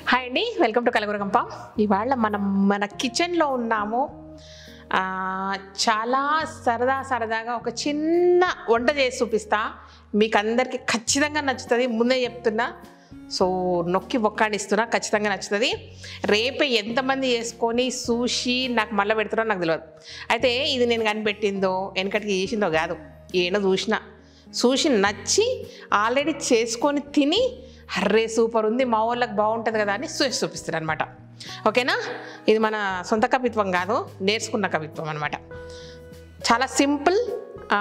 Hi అండి welcome to కలగురగంప ఇవాళ మనం మన కిచెన్లో ఉన్నాము ఆ, చాలా సరదా సరదాగా ఒక చిన్న వంట చేసి చూపిస్తా మీకు అందరికీ ఖచ్చితంగా నచ్చుతుంది ముందే చెప్తున్నా సో నొక్కి ఒక్కాడిస్తున్నా ఖచ్చితంగా నచ్చుతుంది రేపే ఎంతమంది చేసుకొని చూసి నాకు మళ్ళీ పెడతారో నాకు తెలియదు అయితే ఇది నేను కనిపెట్టిందో వెనకటికి చేసిందో కాదు ఏనో చూసిన చూసి నచ్చి ఆల్రెడీ చేసుకొని తిని అర్రే సూపర్ ఉంది మా వాళ్ళకి బాగుంటుంది కదా అని చూసి చూపిస్తారు అనమాట ఓకేనా ఇది మన సొంత కవిత్వం కాదు నేర్చుకున్న కవిత్వం అనమాట చాలా సింపుల్ ఆ,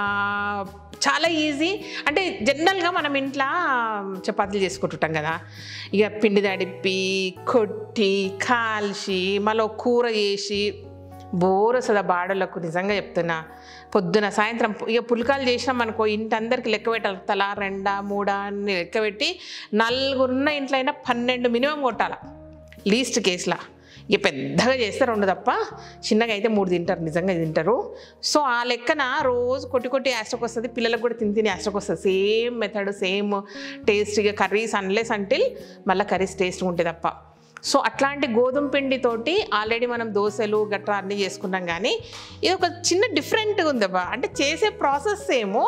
చాలా ఈజీ అంటే జనరల్గా మనం ఇంట్లో చపాతీలు చేసుకుంటుంటాం కదా ఇక పిండి తడిపి కొట్టి కాల్చి మళ్ళీ ఒక కూర చేసి బోర్ వస్తుంది ఆ బాడలకు నిజంగా చెప్తున్నా పొద్దున సాయంత్రం ఇక పుల్కాలు చేసినాం అనుకో ఇంటి అందరికి లెక్క పెట్టాలి తలా రెండా మూడా అని లెక్క పెట్టి నలుగురున్న ఇంట్లో అయినా పన్నెండు మినిమం కొట్టాల లీస్ట్ కేసులా ఇక పెద్దగా చేస్తే రెండు తప్ప చిన్నగా అయితే మూడు తింటారు నిజంగా తింటారు సో ఆ లెక్కన రోజు కొట్టి కొట్టి యాస్ట్రోక్ వస్తుంది పిల్లలకు కూడా తిని తిని యాస్ట్రోక్ వస్తుంది సేమ్ మెథడ్ సేమ్ టేస్ట్గా కర్రీస్ అన్లెస్ అంటిల్ మళ్ళీ కర్రీస్ టేస్ట్ ఉంటాయి తప్ప సో అట్లాంటి గోధుమ పిండితోటి ఆల్రెడీ మనం దోశలు గట్రా అన్నీ చేసుకున్నాం కానీ ఇది ఒక చిన్న డిఫరెంట్గా ఉందబ్బా అంటే చేసే ప్రాసెస్ ఏమో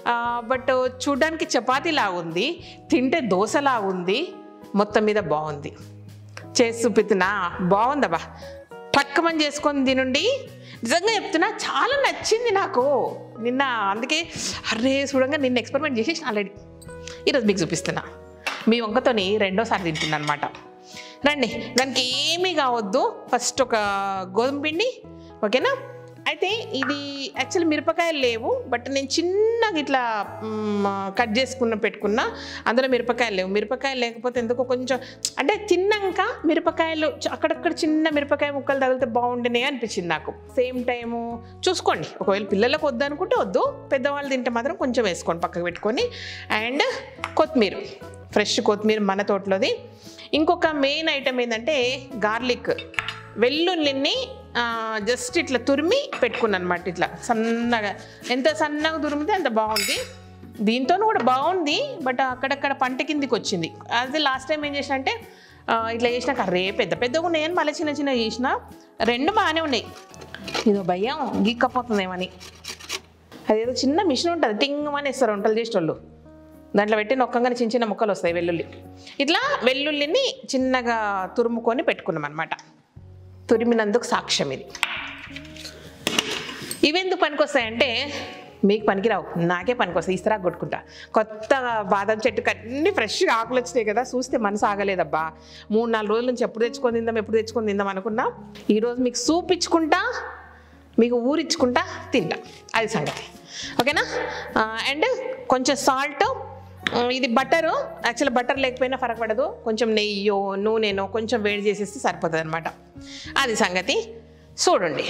బట్ చూడడానికి చపాతీలా ఉంది తింటే దోశలా ఉంది మొత్తం మీద బాగుంది చేసి చూపిస్తున్నా బాగుందబ్బా పక్కమని చేసుకొని తినుండి నిజంగా చెప్తున్నా చాలా నచ్చింది నాకు నిన్న అందుకే అరే చూడంగా నిన్న ఎక్స్పెరిమెంట్ చేసేసి ఆల్రెడీ ఈరోజు మీకు చూపిస్తున్నా మీ వంకతోని రెండోసారి తింటున్నా అనమాట రండి దానికి ఏమీ కావద్దు ఫస్ట్ ఒక గోధుమ పిండి ఓకేనా అయితే ఇది యాక్చువల్లీ మిరపకాయలు లేవు బట్ నేను చిన్నగా ఇట్లా మ్, కట్ చేసుకున్న పెట్టుకున్నా అందులో మిరపకాయలు లేవు మిరపకాయలు లేకపోతే ఎందుకో కొంచెం అంటే తిన్నాక మిరపకాయలు చ- అక్కడక్కడ చిన్న మిరపకాయ ముక్కలు తగిలితే బాగుండినాయి అనిపించింది నాకు సేమ్ టైము చూసుకోండి ఒకవేళ పిల్లలకు వద్దు అనుకుంటే వద్దు పెద్దవాళ్ళు తింటే మాత్రం కొంచెం వేసుకోండి పక్కకు పెట్టుకొని అండ్ కొత్తిమీర ఫ్రెష్ కొత్తిమీర మన తోటలోది ఇంకొక మెయిన్ ఐటమ్ ఏంటంటే గార్లిక్ వెల్లుల్లిని జస్ట్ ఇట్లా తురిమి పెట్టుకున్నాను అనమాట ఇట్లా సన్నగా ఎంత సన్నగా తురిమితే అంత బాగుంది దీంతో కూడా బాగుంది బట్ అక్కడక్కడ పంట కిందికి వచ్చింది అది లాస్ట్ టైం ఏం చేసిన అంటే ఆ, ఇట్లా చేసినాక రే పెద్ద పెద్దగా ఉన్నాయని మళ్ళీ చిన్న చిన్న చేసిన రెండు బాగానే ఉన్నాయి ఇదో భయం గీక్కపోతుందేమని అదేదో చిన్న మిషన్ ఉంటుంది టింగ్ అని ఇస్తారు వంటలు చేసేటోళ్ళు దాంట్లో పెట్టి నొక్కంగానే చిన్న చిన్న ముక్కలు వస్తాయి వెల్లుల్లి ఇట్లా వెల్లుల్లిని చిన్నగా తురుముకొని పెట్టుకున్నాం అనమాట తురిమినందుకు సాక్ష్యం ఇది ఇవెందుకు పనికొస్తాయంటే మీకు పనికిరావు నాకే పనికొస్తాయి ఇస్తరా కొట్టుకుంటా కొత్త బాదం చెట్టుకి అన్ని ఫ్రెష్గా ఆకులు వచ్చినాయి కదా చూస్తే మనసు ఆగలేదబ్బా మూడు నాలుగు రోజుల నుంచి ఎప్పుడు తెచ్చుకొని తిందాం ఎప్పుడు తెచ్చుకొని తిందాం అనుకున్నా ఈరోజు మీకు సూప్ ఇచ్చుకుంటా మీకు ఊరిచ్చుకుంటా తింటా అది సంగతి ఓకేనా అండ్ కొంచెం సాల్ట్ ఇది బటరు యాక్చువల్ బటర్ లేకపోయినా ఫరక పడదు కొంచెం నెయ్యో నూనెనో కొంచెం వేడి చేసేస్తే సరిపోతుంది అనమాట అది సంగతి చూడండి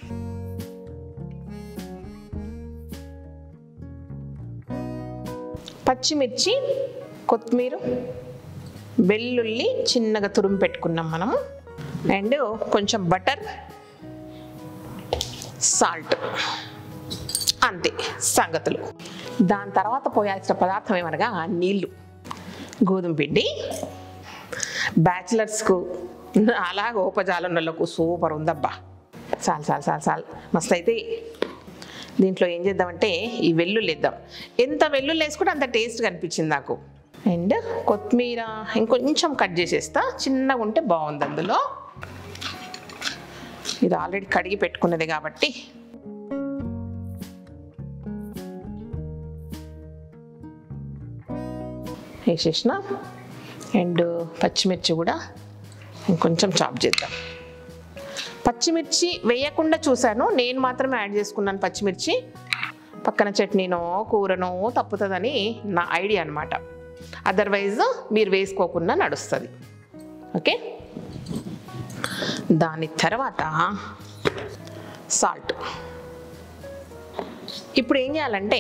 పచ్చిమిర్చి కొత్తిమీర వెల్లుల్లి చిన్నగా తురుము పెట్టుకున్నాం మనము అండ్ కొంచెం బటర్ సాల్ట్ అంతే సంగతులు దాని తర్వాత పోయాల్సిన పదార్థం ఏమనగా నీళ్ళు గోధుమ పిండి బ్యాచిలర్స్కు అలా గోపజాలన్నలకు సూపర్ ఉందబ్బా చాలు చాలు చాలు చాలు మస్తు అయితే దీంట్లో ఏం చేద్దామంటే ఈ వెల్లుల్లి వేద్దాం ఎంత వెల్లుల్లి వేసుకుంటే అంత టేస్ట్గా అనిపించింది నాకు అండ్ కొత్తిమీర ఇంకొంచెం కట్ చేసేస్తా చిన్నగా ఉంటే బాగుంది అందులో ఇది ఆల్రెడీ కడిగి పెట్టుకున్నది కాబట్టి వేసేసిన అండ్ పచ్చిమిర్చి కూడా ఇంకొంచెం చాప్ చేద్దాం పచ్చిమిర్చి వేయకుండా చూశాను నేను మాత్రమే యాడ్ చేసుకున్నాను పచ్చిమిర్చి పక్కన చట్నీనో కూరనో తప్పుతుందని నా ఐడియా అనమాట అదర్వైజ్ మీరు వేసుకోకుండా నడుస్తుంది ఓకే దాని తర్వాత సాల్ట్ ఇప్పుడు ఏం చేయాలంటే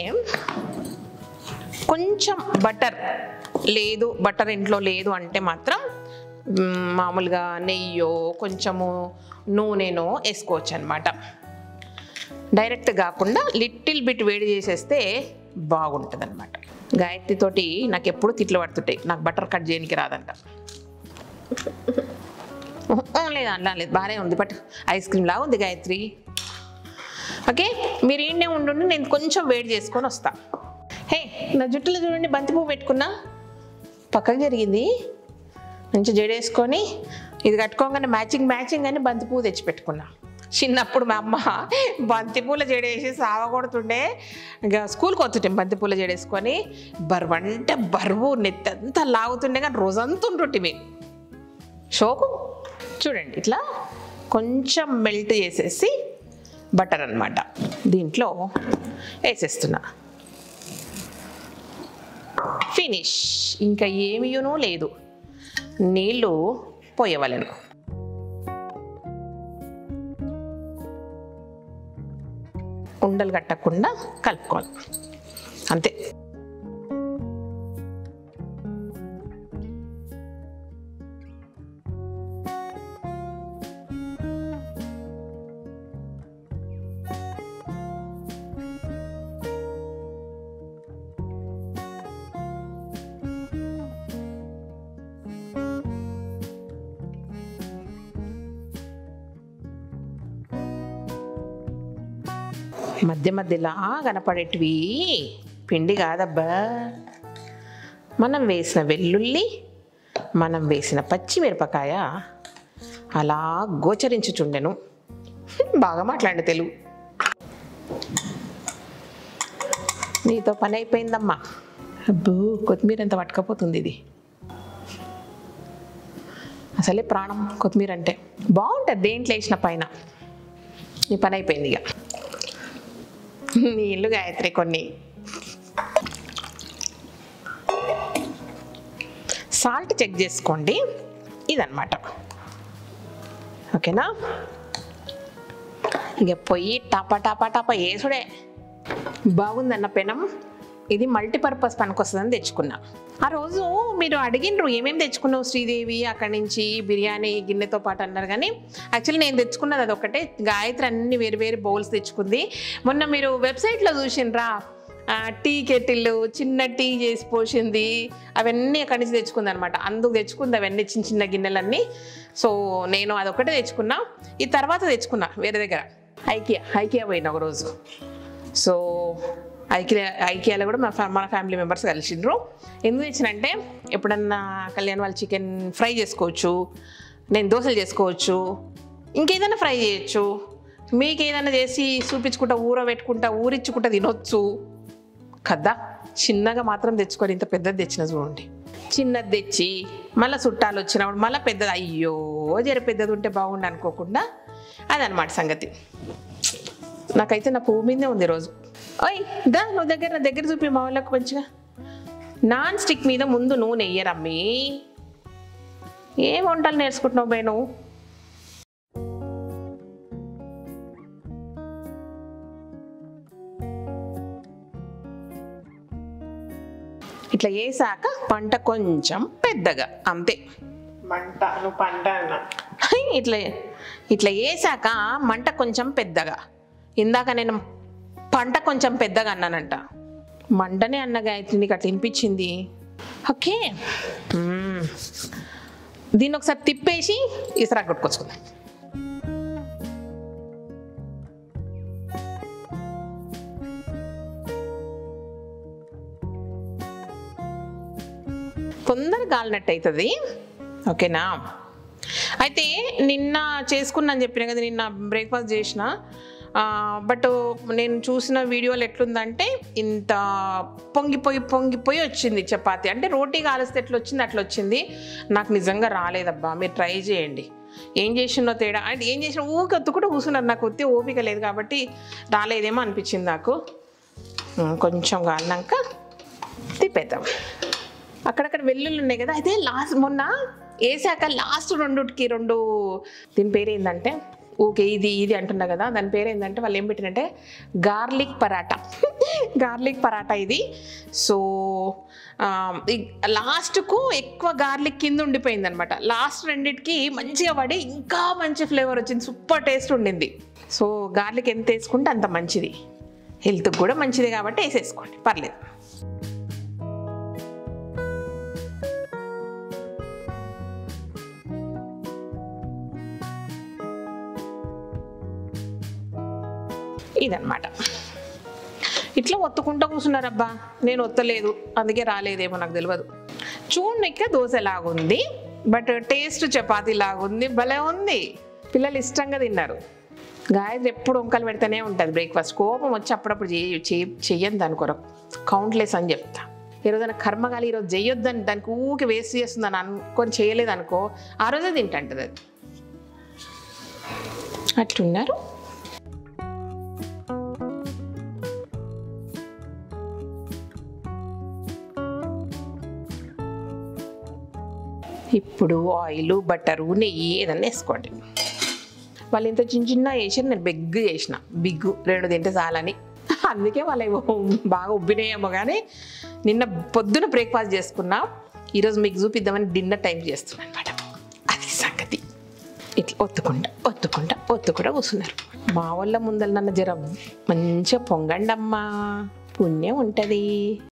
కొంచెం బటర్ లేదు బటర్ ఇంట్లో లేదు అంటే మాత్రం మ్, మామూలుగా నెయ్యో కొంచెము నూనెనో వేసుకోవచ్చు అనమాట డైరెక్ట్ కాకుండా లిటిల్ బిట్ వేడి చేసేస్తే బాగుంటుంది అనమాట గాయత్రితోటి నాకు ఎప్పుడు తిట్లు పడుతుంటాయి నాకు బటర్ కట్ చేయడానికి రాదంట ఉహు, లేదు అలా లేదు బాగానే ఉంది బట్ ఐస్ క్రీమ్ లాగా ఉంది గాయత్రి ఓకే మీరు ఈడనే ఉండండి నేను కొంచెం వెయిట్ చేసుకొని వస్తా హే నా జుట్టులో చూడండి బంతి పువ్వు పెట్టుకున్నా పక్కకు జరిగింది మంచి జడేసుకొని ఇది కట్టుకోగానే మ్యాచింగ్ మ్యాచింగ్ అని బంతి పువ్వు తెచ్చి పెట్టుకున్నా చిన్నప్పుడు మా అమ్మ బంతి పూల జడేసి సావ కొడుతుండే ఇంకా స్కూల్కి వస్తుంటే బంతి పూల జడేసుకొని బరువు అంటే బరువు నెత్తంతా లాగుతుండే కానీ రోజంతా ఉంటుంటే షోకు చూడండి ఇట్లా కొంచెం మెల్ట్ చేసేసి బటర్ అన్నమాట దీంట్లో వేసేస్తున్నా ఫినిష్ ఇంకా ఏమీనూ లేదు నీళ్ళు పోయవలను ఉండలు కట్టకుండా కలుపుకోవాలి అంతే మధ్య మధ్యలా కనపడేటివి పిండి కాదబ్బా మనం వేసిన వెల్లుల్లి మనం వేసిన పచ్చిమిరపకాయ అలా గోచరించుచుండెను బాగా మాట్లాడే తెలుగు నీతో పని అయిపోయిందమ్మా అబ్బో కొత్తిమీర ఎంత పట్టుకపోతుంది ఇది అసలే ప్రాణం కొత్తిమీర అంటే బాగుంటుంది దేంట్లో వేసిన పైన నీ పని అయిపోయింది ఇక నీళ్ళు గాయత్రి కొన్ని సాల్ట్ చెక్ చేసుకోండి ఇదన్నమాట ఓకేనా ఇక పొయ్యి టపా టపా టపా వేసుడే బాగుందన్న పెనం ఇది మల్టీపర్పస్ పనికొస్తుందని తెచ్చుకున్నా ఆ రోజు మీరు అడిగినరు ఏమేమి తెచ్చుకున్నావు శ్రీదేవి అక్కడి నుంచి బిర్యానీ గిన్నెతో పాటు అన్నారు కానీ యాక్చువల్లీ నేను తెచ్చుకున్నది అది ఒకటే గాయత్రి అన్ని వేరు వేరు బౌల్స్ తెచ్చుకుంది మొన్న మీరు వెబ్సైట్లో చూసిండ్రా ఆ, టీ కెటిల్ చిన్న టీ చేసి పోసింది అవన్నీ అక్కడి నుంచి తెచ్చుకుంది అనమాట అందుకు తెచ్చుకుంది అవన్నీ చిన్న చిన్న గిన్నెలన్నీ సో నేను అదొకటే తెచ్చుకున్నా ఈ తర్వాత తెచ్చుకున్నా వేరే దగ్గర ఐకియా ఐకియా పోయిన ఒక రోజు సో ఐకియా ఐకియాలో కూడా మన ఫ్యా- మన ఫ్యామిలీ మెంబర్స్ కలిసిండ్రు ఎందుకు తెచ్చినంటే ఎప్పుడన్నా కళ్యాణ్ వాళ్ళు చికెన్ ఫ్రై చేసుకోవచ్చు నేను దోశలు చేసుకోవచ్చు ఇంకేదైనా ఫ్రై చేయొచ్చు మీకు ఏదైనా చేసి చూపించుకుంటా ఊర పెట్టుకుంటా ఊరిచ్చుకుంటా తినొచ్చు కదా చిన్నగా మాత్రం తెచ్చుకొని ఇంత పెద్దది తెచ్చిన చూడండి చిన్నది తెచ్చి మళ్ళీ చుట్టాలు వచ్చినప్పుడు మళ్ళీ పెద్దది అయ్యో జర పెద్దది ఉంటే బాగుండు అనుకోకుండా అదనమాట సంగతి నాకైతే నా పువ్వు మీదే ఉంది రోజు ఓయ్ దా నువ్వు దగ్గర నా దగ్గర చూపి మా వాళ్ళకు మంచిగా నాన్ స్టిక్ మీద ముందు నూనె వెయ్యరమ్మి ఏం వంటలు నేర్చుకుంటున్నావు బే నువ్వు ఇట్లా వేసాక పంట కొంచెం పెద్దగా అంతే మంట నువ్వు పంట అన్నా హై, ఇట్లా ఇట్లా వేసాక మంట కొంచెం పెద్దగా ఇందాక నేను పంట కొంచెం పెద్దగా అన్నానంట మంటనే అన్న గాయత్రి నీకు అట్లా వినిపించింది ఓకే మ్మ్. దీన్ని ఒకసారి తిప్పేసి ఇసరా కొట్టుకొచ్చుకుందాం తొందరగా గాలినట్టు అవుతుంది ఓకేనా అయితే నిన్న చేసుకున్నా అని చెప్పిన కదా నిన్న బ్రేక్ఫాస్ట్ చేసిన బట్ నేను చూసిన వీడియోలు ఎట్లుందంటే ఇంత పొంగిపోయి పొంగిపోయి వచ్చింది చపాతి అంటే రోటీ కాలిస్తే ఎట్లా వచ్చింది అట్లా వచ్చింది నాకు నిజంగా రాలేదబ్బా మీరు ట్రై చేయండి ఏం చేసినో తేడా అంటే ఏం చేసిన ఊకి ఒత్తుకుంటూ కూర్చున్నారు నాకు ఒత్తి ఓపిక లేదు కాబట్టి రాలేదేమో అనిపించింది నాకు ఉమ్, కొంచెం కాలినాక తిప్పేద్దాం అక్కడక్కడ వెల్లుల్లి ఉన్నాయి కదా అయితే లాస్ట్ మొన్న వేసాక లాస్ట్ రెండుకి రెండు దీని పేరు ఏంటంటే ఓకే ఇది ఇది అంటున్నా కదా దాని పేరు ఏంటంటే వాళ్ళు ఏం పెట్టినంటే గార్లిక్ పరాటా గార్లిక్ పరాటా ఇది సో లాస్ట్కు ఎక్కువ గార్లిక్ కింద ఉండిపోయింది అనమాట లాస్ట్ రెండిటికి మంచిగా పడి ఇంకా మంచి ఫ్లేవర్ వచ్చింది సూపర్ టేస్ట్ ఉండింది సో గార్లిక్ ఎంత వేసుకుంటే అంత మంచిది హెల్త్కి కూడా మంచిది కాబట్టి వేసేసుకోండి పర్లేదు ఇదన్నమాట ఇట్లా ఒత్తుకుంటూ కూర్చున్నారబ్బా నేను ఒత్తలేదు అందుకే రాలేదేమో నాకు తెలియదు చూడనికే దోశ లాగుంది బట్ టేస్ట్ చపాతీ లాగుంది భలే ఉంది పిల్లలు ఇష్టంగా తిన్నారు గాయత్రి ఎప్పుడు వంకలు పెడితేనే ఉంటుంది బ్రేక్ఫాస్ట్ కోపం వచ్చి అప్పుడప్పుడు చేయ చేయ- చెయ్యను దాని కొరకు కౌంట్లెస్ అని చెప్తా ఈరోజు నాకు కర్మగాలి ఈరోజు చెయ్యొద్దని దానికి ఊకే వేస్ట్ చేస్తుందని అనుకొని చేయలేదు అనుకో ఆ రోజే తింటుంటుంది అది అట్టున్నారు ఇప్పుడు ఆయిల్ బట్టరు నెయ్యి ఏదన్నా వేసుకోండి వాళ్ళు ఇంత చిన్న చిన్న వేసారు నేను బిగ్ చేసిన బిగ్గు రెండు తింటే చాలని అందుకే వాళ్ళు ఏవో బాగా ఉబ్బినాయేమో కానీ నిన్న పొద్దున బ్రేక్ఫాస్ట్ చేసుకున్నా ఈరోజు మీకు చూపిద్దామని డిన్నర్ టైం చేస్తున్నాను అనమాట అది సంగతి ఇట్లా ఒత్తుకుంటా ఒత్తుకుంటా ఒత్తుకుంటా కూర్చున్నారు మా వాళ్ళ ముందర నన్ను జర మంచిగా పొంగండి అమ్మా పుణ్యం ఉంటుంది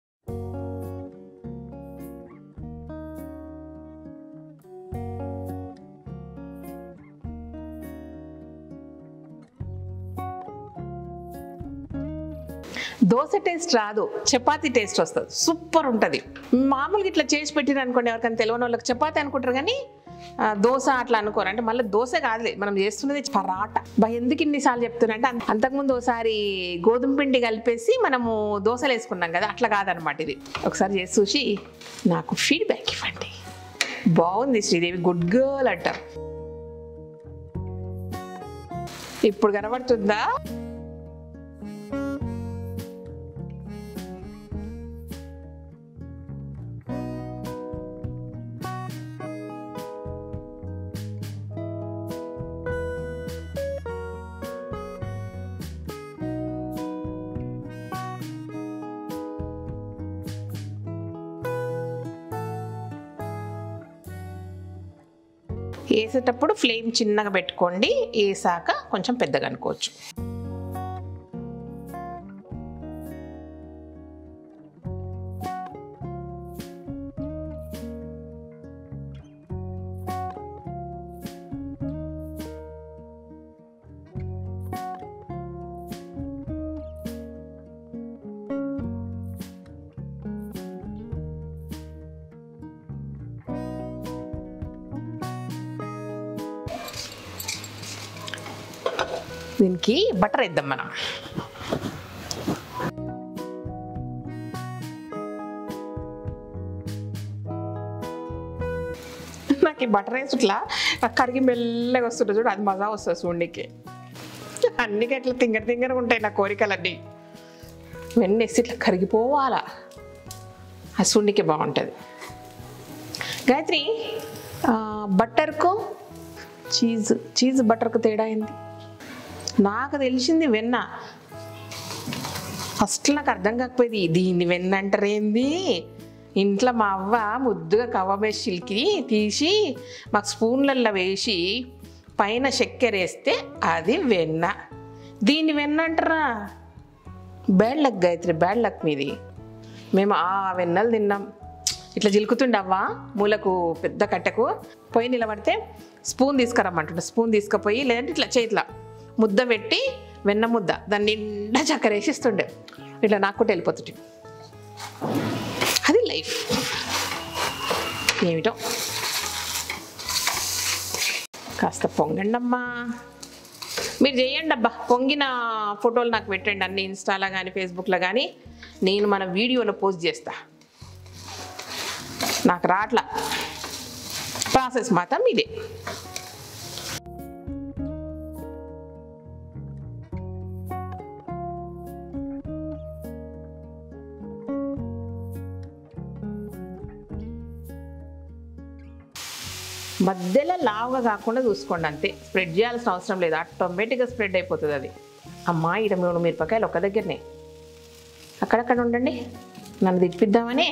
దోశ టేస్ట్ రాదు చపాతీ టేస్ట్ వస్తుంది సూపర్ ఉంటుంది మామూలుగా ఇట్లా చేసి పెట్టిన అనుకోండి ఎవరికైనా తెలియని వాళ్ళకి చపాతీ అనుకుంటారు కానీ ఆ, దోశ అట్లా అనుకోరు అంటే మళ్ళీ దోశ కాదులే మనం చేస్తున్నది పరాట బా ఎందుకు ఇన్నిసార్లు చెప్తున్నా అంటే అంత- అంతకుముందు ఒకసారి గోధుమ పిండి కలిపేసి మనము దోశలు వేసుకున్నాం కదా అట్లా కాదనమాట ఇది ఒకసారి చేసి చూసి నాకు ఫీడ్బ్యాక్ ఇవ్వండి బాగుంది శ్రీదేవి గుడ్ గర్ల్ అంటారు ఇప్పుడు కనబడుతుందా వేసేటప్పుడు ఫ్లేమ్ చిన్నగా పెట్టుకోండి వేసాక కొంచెం పెద్దగా అనుకోవచ్చు దీనికి బటర్ వేద్దాం మనం నాకు ఈ బటర్ వేసి ఇట్లా నాకు కడిగి మెల్లగా వస్తుంటుంది చూడు అది మజా వస్తుంది చూడనికి అన్ని అట్లా తింగర తింగరగా ఉంటాయి నా కోరికలన్నీ వెన్నేసి ఇట్లా కరిగిపోవాలా ఆ చూడనికి బాగుంటుంది గాయత్రి ఆ, బట్టర్కు చీజ్ చీజ్ బటర్కు తేడా ఏంది నాకు తెలిసింది వెన్న ఫస్ట్ నాకు అర్థం కాకపోయేది దీన్ని వెన్న అంటారేంది ఇంట్లో మా అవ్వ ముద్దుగా కవ్వమేసి చిలికి తీసి మాకు స్పూన్లల్లో వేసి పైన చక్కెర వేస్తే అది వెన్న దీన్ని వెన్న అంటారా bad luck Gayathri bad luck మీది మేము ఆ వెన్నలు తిన్నాం ఇట్లా జిలుకుతుండవ్వా మూలకు పెద్ద కట్టెకు పొయ్యి నిలబడితే స్పూన్ తీసుకురమ్మంటుండే స్పూన్ తీసుకుపోయి లేదంటే ఇట్లా చేతిలో ముద్ద పెట్టి వెన్న ముద్ద దాన్ని నిండా చక్కెర వేసిస్తుండే ఇట్లా నాకు కూడా వెళ్ళిపోతుంటే అది లైఫ్ ఏమిటో కాస్త పొంగండమ్మా మీరు చేయండి అబ్బా పొంగిన ఫోటోలు నాకు పెట్టండి అన్ని ఇన్స్టాలో కానీ ఫేస్బుక్లో కానీ నేను మన వీడియోలో పోస్ట్ చేస్తా నాకు రాట్లా ప్రాసెస్ మాత్రం ఇదే మధ్యలో లావుగా కాకుండా చూసుకోండి అంతే స్ప్రెడ్ చేయాల్సిన అవసరం లేదు ఆటోమేటిక్గా స్ప్రెడ్ అయిపోతుంది అది అమ్మా ఈడ మూడు మిరపకాయలు ఒక దగ్గరనే అక్కడక్కడ ఉండండి నన్ను తిప్పిద్దామని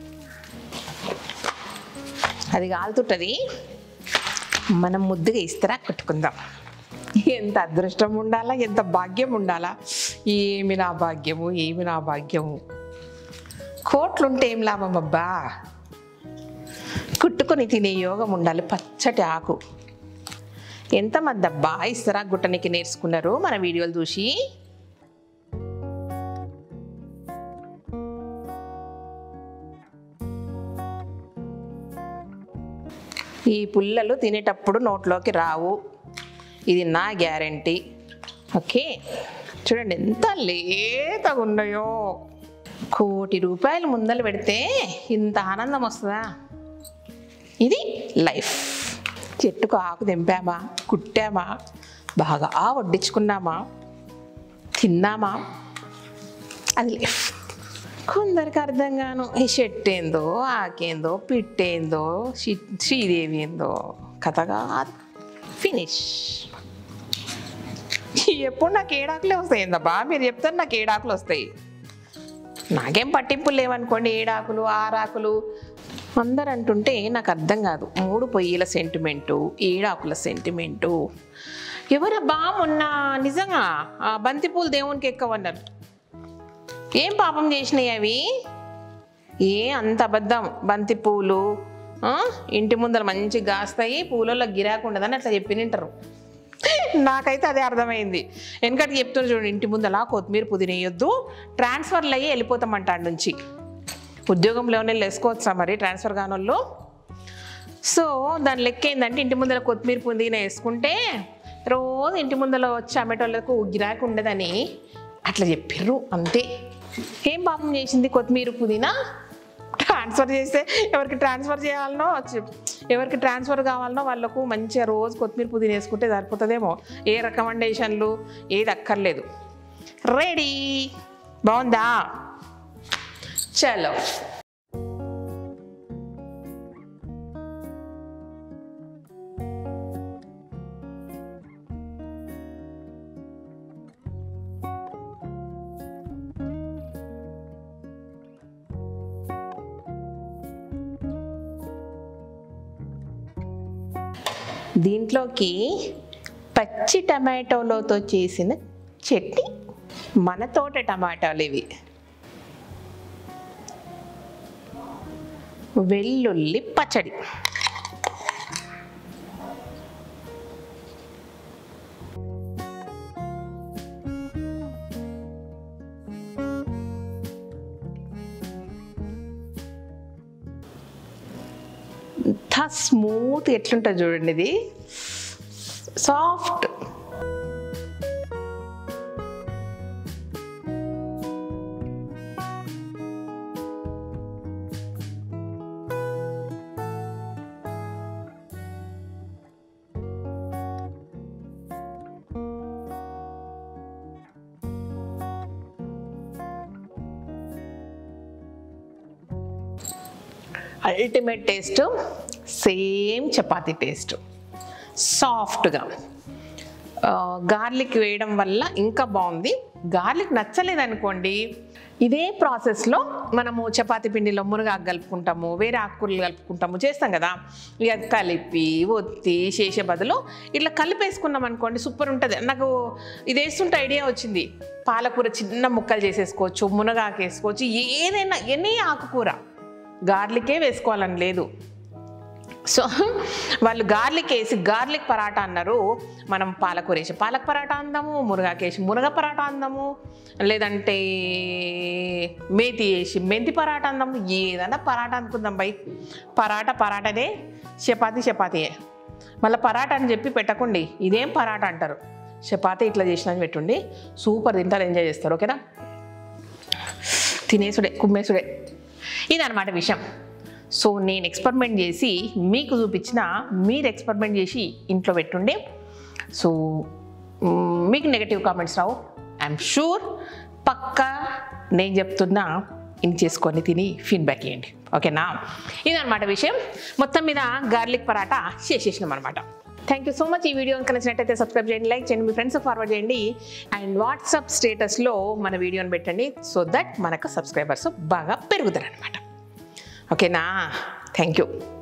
అది కాలుతుంటుంది మనం ముద్దుగా ఇస్తారా కొట్టుకుందాం ఎంత అదృష్టం ఉండాలా ఎంత భాగ్యం ఉండాలా ఏమి నా భాగ్యము ఏమి నా భాగ్యము కోట్లుంటే ఏం లాభం అబ్బా కుట్టుకొని తినే యోగం ఉండాలి పచ్చటి ఆకు ఎంతమంది అబ్బా ఇస్తారా గుట్టనికి నేర్చుకున్నారు మన వీడియోలు చూసి ఈ పుల్లలు తినేటప్పుడు నోట్లోకి రావు ఇది నా గ్యారంటీ ఓకే చూడండి ఎంత లేతగా ఉన్నాయో కోటి రూపాయలు ముందలు పెడితే ఇంత ఆనందం వస్తుందా ఇది లైఫ్ చెట్టుకు ఆకు తెంపామా కుట్టామా బాగా వడ్డించుకున్నామా తిన్నామా అది లైఫ్ కొందరికి అర్థం కాను ఈ షర్ట్ ఏందో ఆకేందో పిట్టేందో షి- శ్రీదేవి ఏందో కథ కాదు ఫినిష్ ఎప్పుడు నాకు ఏడాకులే వస్తాయి ఏందబ్బా మీరు చెప్తారు నాకు ఏడాకులు వస్తాయి నాకేం పట్టింపులు లేవనుకోండి ఏడాకులు ఆరాకులు అందరు అంటుంటే నాకు అర్థం కాదు మూడు పొయ్యిల సెంటిమెంటు ఏడాకుల సెంటిమెంటు ఎవరబ్బా మొన్న నిజంగా ఆ బంతిపూలు దేవునికి ఎక్కవన్నారు ఏం పాపం చేసినాయి అవి ఏ అంత అబద్ధం బంతి పూలు ఆ, ఇంటి ముందర మంచిగా కాస్తాయి పూలలో గిరాకు ఉండదని అట్లా చెప్పి నింటారు నాకైతే అదే అర్థమైంది వెనకటి చెప్తున్నారు చూడండి ఇంటి ముందర కొత్తిమీర పుదీనా వేయొద్దు ట్రాన్స్ఫర్లు అయ్యి వెళ్ళిపోతామంట ఆడ నుంచి ఉద్యోగంలోనే వేసుకోవచ్చా మరి ట్రాన్స్ఫర్ కానోళ్ళు సో దాని లెక్క ఏంటంటే ఇంటి ముందర కొత్తిమీర పుదీనా వేసుకుంటే రోజు ఇంటి ముందర వచ్చి అమ్మేటోళ్ళకు గిరాకు ఉండదని అట్లా చెప్పిర్రు అంతే ఏం పాపం చేసింది కొత్తిమీర పుదీనా ట్రాన్స్ఫర్ చేస్తే ఎవరికి ట్రాన్స్ఫర్ చేయాలనో వచ్చి- ఎవరికి ట్రాన్స్ఫర్ కావాలనో వాళ్ళకు మంచిగా రోజు కొత్తిమీర పుదీనా వేసుకుంటే సరిపోతుందేమో ఏ రికమెండేషన్లు ఏది అక్కర్లేదు రెడీ బాగుందా చలో దీంట్లోకి పచ్చి టమాటోలతో చేసిన చట్నీ మన తోట టమాటాలు ఇవి వెల్లుల్లి పచ్చడి ఇంత స్మూత్ ఎట్లుంటుంది చూడండి ఇది soft ultimate taste same chapati taste సాఫ్ట్గా గార్లిక్ వేయడం వల్ల ఇంకా బాగుంది గార్లిక్ నచ్చలేదు అనుకోండి ఇదే ప్రాసెస్లో మనము చపాతీ పిండిలో మునగాకు కలుపుకుంటాము వేరే ఆకుకూరలు కలుపుకుంటాము చేస్తాం కదా ఇక కలిపి ఒత్తి చేసే బదులు ఇట్లా కలిపేసుకున్నాం అనుకోండి సూపర్ ఉంటుంది నాకు ఇది వేస్తుంటే ఐడియా వచ్చింది పాలకూర చిన్న ముక్కలు చేసేసుకోవచ్చు మునగాకు వేసుకోవచ్చు ఏదైనా ఎనీ ఆకుకూర గార్లికే వేసుకోవాలని లేదు సో వాళ్ళు గార్లిక్ వేసి గార్లిక్ పరాటా అన్నారు మనం పాలకూర వేసి పాలక్ పరాటా అందాము మునగాకేసి మునగ పరాటా అందాము లేదంటే మేతి వేసి మెంతి పరాటా అందాము ఏదైనా పరాటా అనుకుందాం బై పరాటా పరాటానే చపాతీ చపాతీయే మళ్ళీ పరాటా అని చెప్పి పెట్టకండి ఇదేం పరాటా అంటారు చపాతీ ఇట్లా చేసిన పెట్టుండి సూపర్ తింటారు ఎంజాయ్ చేస్తారు ఓకేనా తినేసుడే కుమ్మేసుడే ఇదన్నమాట విషయం సో నేను ఎక్స్పెరిమెంట్ చేసి మీకు చూపించిన మీరు ఎక్స్పెరిమెంట్ చేసి ఇంట్లో పెట్టుండే సో మ్, మీకు నెగటివ్ కామెంట్స్ రావు ఐఎమ్ షూర్ పక్కా నేను చెప్తున్నా ఇన్ చేసుకొని తిని ఫీడ్బ్యాక్ ఇవ్వండి ఓకేనా ఇదన్నమాట విషయం మొత్తం మీద గార్లిక్ పరాటా చేసేసినాం అనమాట థ్యాంక్ యూ సో మచ్ ఈ వీడియో కనుక నచ్చినట్టయితే సబ్స్క్రైబ్ చేయండి లైక్ చేయండి మీ ఫ్రెండ్స్ ఫార్వర్డ్ చేయండి అండ్ వాట్సాప్ స్టేటస్లో మన వీడియోని పెట్టండి సో దట్ మనకు సబ్స్క్రైబర్స్ బాగా పెరుగుతారు అనమాట ఓకేనా థ్యాంక్ యూ